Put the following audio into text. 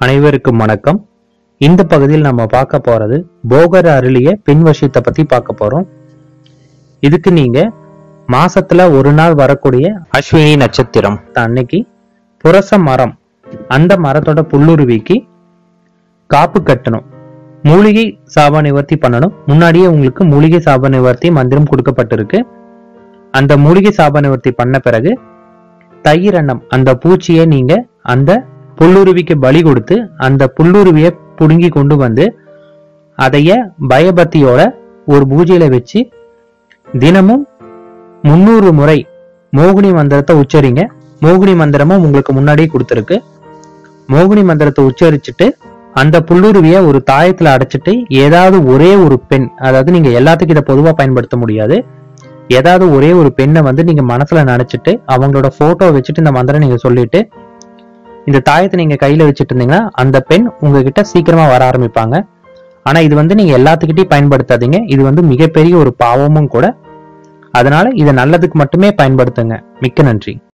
அனைவருக்கும் வணக்கம் இந்த பகுதியில் நம்ம பார்க்க போறது போகர் அருளிய பின்வசியத்தை பத்தி பார்க்க போறோம் இதுக்கு நீங்க மாசத்துல ஒரு நாள் வரக்கூடிய அஸ்வினி நட்சத்திரம் அன்னைக்கு புரச மரம் அந்த மரத்தோட புல்லுருவிக்கு காப்பு கட்டணும் மூலிகை சாப நிவர்த்தி பண்ணணும் முன்னாடியே உங்களுக்கு மூலிகை சாப நிவர்த்தி மந்திரம் கொடுக்கப்பட்டிருக்கு அந்த மூலிகை சாப நிவர்த்தி பண்ண பிறகு தயிர் அன்னம் அந்த பூச்சியை நீங்க அந்த புல்லுருவிக்கு பலி கொடுத்து அந்த புல்லுருவியை புடுங்கி கொண்டு வந்து அதைய பயபக்தியோட ஒரு பூஜையில வச்சு தினமும் முன்னூறு முறை மோகினி மந்திரத்தை உச்சரிங்க மோகினி மந்திரமும் உங்களுக்கு முன்னாடியே கொடுத்துருக்கு மோகினி மந்திரத்தை உச்சரிச்சுட்டு அந்த புல்லுருவிய ஒரு தாயத்துல அடைச்சிட்டு ஏதாவது ஒரே ஒரு பெண் அதாவது நீங்க எல்லாத்துக்கும் இதை பொதுவா பயன்படுத்த முடியாது ஏதாவது ஒரே ஒரு பெண்ணை வந்து நீங்க மனசுல நினைச்சிட்டு அவங்களோட போட்டோ வச்சுட்டு இந்த மந்திரம் நீங்க சொல்லிட்டு இந்த தாயத்தை நீங்க கையில வச்சுட்டு இருந்தீங்கன்னா அந்த பெண் உங்ககிட்ட சீக்கிரமா வர ஆரம்பிப்பாங்க ஆனா இது வந்து நீங்க எல்லாத்துக்கிட்டையும் பயன்படுத்தாதீங்க இது வந்து மிகப்பெரிய ஒரு பாவமும் கூட அதனால இதை நல்லதுக்கு மட்டுமே பயன்படுத்துங்க மிக்க நன்றி